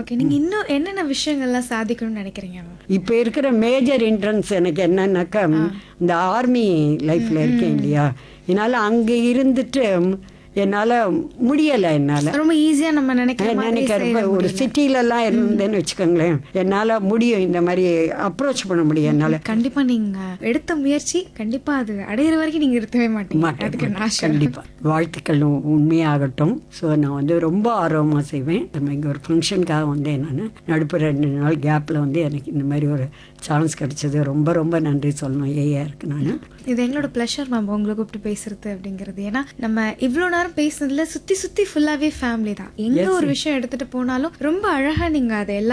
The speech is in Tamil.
ஓகே நீங்க இன்னும் என்னென்ன விஷயங்கள்லாம் சாதிக்கணும்னு நினைக்கிறீங்க மேம் இப்போ இருக்கிற மேஜர் இன்ட்ரன்ஸ் எனக்கு என்னன்னாக்கா இந்த ஆர்மி லைஃப்ல இருக்கேன் இல்லையா என்னால் அங்கே இருந்துட்டு என்னால் முடியலை என்னால் ரொம்ப ஈஸியா நம்ம நினைக்கிற மாதிரி நினைக்கிற ஒரு சிட்டிலலாம் இருந்தேன்னு வச்சுக்கோங்களேன் என்னால் முடியும் இந்த மாதிரி அப்ரோச் பண்ண முடியும் என்னால் கண்டிப்பா நீங்க எடுத்த முயற்சி கண்டிப்பா அது அடையிற வரைக்கும் நீங்க நிறுத்தவே மாட்டீங்க அதுக்கு நான் sure. கண்டிப்பாக வாழ்த்துக்கள் உ- உண்மையாகட்டும் ஸோ நான் வந்து ரொம்ப ஆர்வமாக செய்வேன் நம்ம இங்கே ஒரு ஃபங்க்ஷனுக்காக வந்தேன் நான் நடுப்பு ரெண்டு நாள் கேப்பில் வந்து எனக்கு இந்த மாதிரி ஒரு சான்ஸ் கிடைச்சது ரொம்ப ரொம்ப நன்றி சொல்லணும் ஏயா இருக்கு நான் இது எங்களோட ப்ளஷர் மேம் உங்களை கூப்பிட்டு பேசுறது அப்படிங்கிறது ஏன்னா நம்ம இவ்வளோ நேரம் பேசுனதுல சுத்தி சுத்தி ஃபுல்லாவே ஃபேமிலி தான் எங்க ஒரு விஷயம் எடுத்துட்டு போனாலும் ரொம்ப அழகா நீங்க அதை எல்லா